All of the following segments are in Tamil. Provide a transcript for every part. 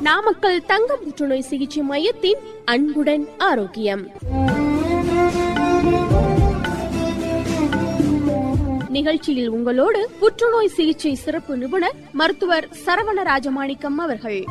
நாமக்கல் தங்க புற்றுநோய் சிகிச்சை மையத்தின் அன்புடன் ஆரோக்கியம் நிகழ்ச்சியில் உங்களோடு புற்றுநோய் சிகிச்சை சிறப்பு நிபுணர் மருத்துவர் சரவண ராஜமாணிக்கம் அவர்கள்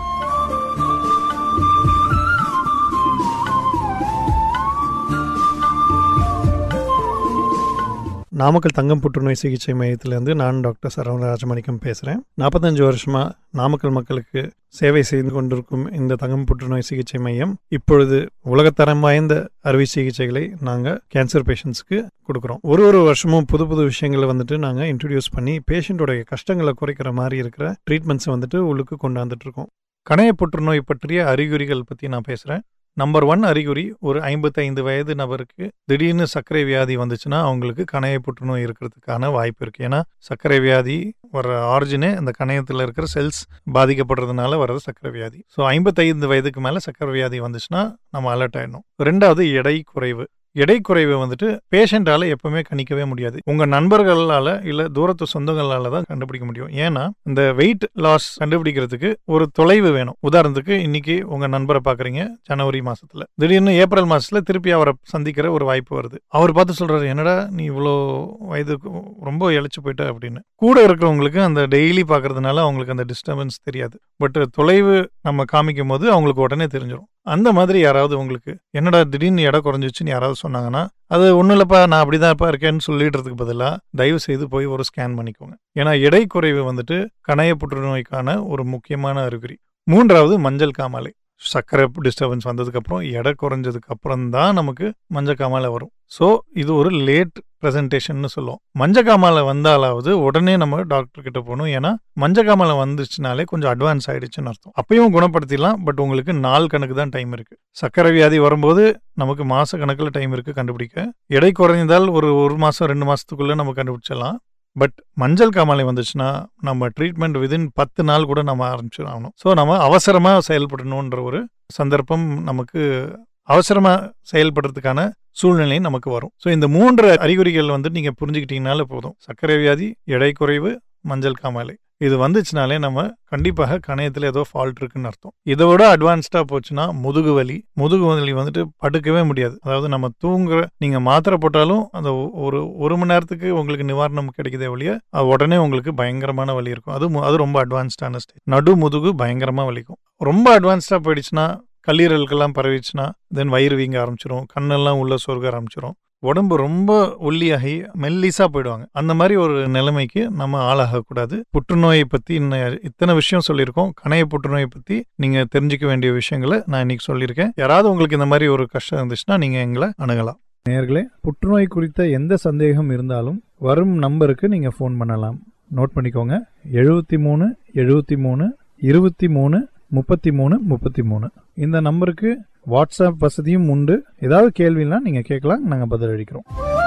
நாமக்கல் தங்கம் புற்றுநோய் சிகிச்சை மையத்திலேருந்து நான் டாக்டர் சரவண ராஜமாணிக்கம் பேசுகிறேன் நாற்பத்தஞ்சு வருஷமாக நாமக்கல் மக்களுக்கு சேவை செய்து கொண்டிருக்கும் இந்த தங்கம் புற்றுநோய் சிகிச்சை மையம் இப்பொழுது உலகத்தரம் வாய்ந்த அறுவை சிகிச்சைகளை நாங்கள் கேன்சர் பேஷண்ட்ஸ்க்கு கொடுக்குறோம் ஒரு ஒரு வருஷமும் புது புது விஷயங்களை வந்துட்டு நாங்கள் இன்ட்ரடியூஸ் பண்ணி பேஷண்ட்டோடைய கஷ்டங்களை குறைக்கிற மாதிரி இருக்கிற ட்ரீட்மெண்ட்ஸை வந்துட்டு உள்ளுக்கு கொண்டாந்துட்டு இருக்கோம் கணைய புற்றுநோய் பற்றிய அறிகுறிகள் பற்றி நான் பேசுகிறேன் நம்பர் ஒன் அறிகுறி ஒரு ஐம்பத்தைந்து வயது நபருக்கு திடீர்னு சர்க்கரை வியாதி வந்துச்சுன்னா அவங்களுக்கு கணைய புற்றுநோய் இருக்கிறதுக்கான வாய்ப்பு இருக்கு ஏன்னா சர்க்கரை வியாதி வர ஆரிஜினே அந்த கணையத்தில் இருக்கிற செல்ஸ் பாதிக்கப்படுறதுனால வர்றது சர்க்கரை வியாதி ஸோ ஐம்பத்தைந்து வயதுக்கு மேலே சர்க்கரை வியாதி வந்துச்சுன்னா நம்ம அலர்ட் ஆயிடணும் ரெண்டாவது எடை குறைவு எடை குறைவை வந்துட்டு பேஷண்டால எப்பவுமே கணிக்கவே முடியாது உங்க நண்பர்களால இல்ல தூரத்து சொந்தங்களால தான் கண்டுபிடிக்க முடியும் ஏன்னா இந்த வெயிட் லாஸ் கண்டுபிடிக்கிறதுக்கு ஒரு தொலைவு வேணும் உதாரணத்துக்கு இன்னைக்கு உங்க நண்பரை பாக்குறீங்க ஜனவரி மாசத்துல திடீர்னு ஏப்ரல் மாசத்துல திருப்பி அவரை சந்திக்கிற ஒரு வாய்ப்பு வருது அவர் பார்த்து சொல்றாரு என்னடா நீ இவ்வளோ வயதுக்கு ரொம்ப இழைச்சு போயிட்ட அப்படின்னு கூட இருக்கிறவங்களுக்கு அந்த டெய்லி பாக்குறதுனால அவங்களுக்கு அந்த டிஸ்டர்பன்ஸ் தெரியாது பட் தொலைவு நம்ம காமிக்கும் போது அவங்களுக்கு உடனே தெரிஞ்சிடும் அந்த மாதிரி யாராவது உங்களுக்கு என்னடா திடீர்னு எடை குறைஞ்சிச்சுன்னு யாராவது சொன்னாங்கன்னா அது ஒன்றும் இல்லைப்பா நான் அப்படிதான்ப்பா இருக்கேன்னு சொல்லிடுறதுக்கு பதிலாக தயவு செய்து போய் ஒரு ஸ்கேன் பண்ணிக்கோங்க ஏன்னா எடை குறைவு வந்துட்டு கணைய புற்றுநோய்க்கான ஒரு முக்கியமான அறிகுறி மூன்றாவது மஞ்சள் காமாலை சர்க்கரை டிஸ்டர்பன்ஸ் வந்ததுக்கப்புறம் எடை குறைஞ்சதுக்கு அப்புறம் தான் நமக்கு மஞ்சள் காமாலை வரும் ஸோ இது ஒரு லேட் ப்ரெசன்டேஷன் சொல்லுவோம் மஞ்சள் காமாலை வந்தாலாவது உடனே நம்ம டாக்டர் கிட்ட போகணும் ஏன்னா மஞ்சள் காமாலை வந்துச்சுனாலே கொஞ்சம் அட்வான்ஸ் ஆயிடுச்சுன்னு அர்த்தம் அப்பயும் குணப்படுத்திடலாம் பட் உங்களுக்கு நாள் கணக்கு தான் டைம் இருக்கு சர்க்கரை வியாதி வரும்போது நமக்கு மாச கணக்கில் டைம் இருக்கு கண்டுபிடிக்க எடை குறைந்தால் ஒரு ஒரு மாசம் ரெண்டு மாசத்துக்குள்ள நம்ம கண்டுபிடிச்சிடலாம் பட் மஞ்சள் காமாலை வந்துச்சுன்னா நம்ம ட்ரீட்மெண்ட் விதின் பத்து நாள் கூட நம்ம ஆரம்பிச்சிடணும் ஸோ நம்ம அவசரமாக செயல்படணுன்ற ஒரு சந்தர்ப்பம் நமக்கு அவசரமாக செயல்படுறதுக்கான சூழ்நிலை நமக்கு வரும் ஸோ இந்த மூன்று அறிகுறிகள் வந்து நீங்கள் புரிஞ்சுக்கிட்டீங்கனாலே போதும் சர்க்கரை வியாதி எடை குறைவு மஞ்சள் காமாலை இது வந்துச்சுனாலே நம்ம கண்டிப்பாக கணையத்தில் ஏதோ ஃபால்ட் இருக்குன்னு அர்த்தம் இதை விட அட்வான்ஸ்டாக போச்சுன்னா முதுகு வலி முதுகு வலி வந்துட்டு படுக்கவே முடியாது அதாவது நம்ம தூங்குற நீங்கள் மாத்திரை போட்டாலும் அந்த ஒரு ஒரு மணி நேரத்துக்கு உங்களுக்கு நிவாரணம் கிடைக்குதே ஒழிய அது உடனே உங்களுக்கு பயங்கரமான வலி இருக்கும் அது மு- அது ரொம்ப அட்வான்ஸ்டான ஸ்டேஜ் நடு முதுகு பயங்கரமாக வலிக்கும் ரொம்ப அட்வான்ஸ்டாக போயிடுச்சுன்னா கல்லீரலுக்கெல்லாம் பரவிச்சுன்னா தென் வயிறு வீங்க ஆரம்பிச்சிரும் கண்ணெல்லாம் உள்ள சொருக ஆரம்பிச்சிரும் உடம்பு ரொம்ப ஒல்லியாகி மெல்லிசா போயிடுவாங்க அந்த மாதிரி ஒரு நிலைமைக்கு நம்ம ஆளாகக்கூடாது புற்றுநோயை பத்தி இன்னும் இத்தனை விஷயம் சொல்லியிருக்கோம் கணைய புற்றுநோயை பத்தி நீங்க தெரிஞ்சுக்க வேண்டிய விஷயங்களை நான் இன்னைக்கு சொல்லியிருக்கேன் யாராவது உங்களுக்கு இந்த மாதிரி ஒரு கஷ்டம் இருந்துச்சுன்னா நீங்க எங்களை அணுகலாம் நேர்களே புற்றுநோய் குறித்த எந்த சந்தேகம் இருந்தாலும் வரும் நம்பருக்கு நீங்கள் ஃபோன் பண்ணலாம் நோட் பண்ணிக்கோங்க எழுபத்தி மூணு எழுபத்தி மூணு இருபத்தி மூணு முப்பத்தி மூணு முப்பத்தி மூணு இந்த நம்பருக்கு வாட்ஸ்அப் வசதியும் உண்டு ஏதாவது கேள்வினா நீங்கள் கேட்கலாம் நாங்கள் பதிலளிக்கிறோம்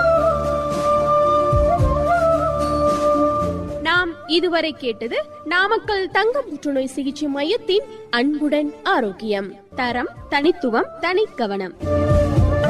நாம் இதுவரை கேட்டது நாமக்கல் தங்க புற்றுநோய் சிகிச்சை மையத்தின் அன்புடன் ஆரோக்கியம் தரம் தனித்துவம் தனிக்கவனம்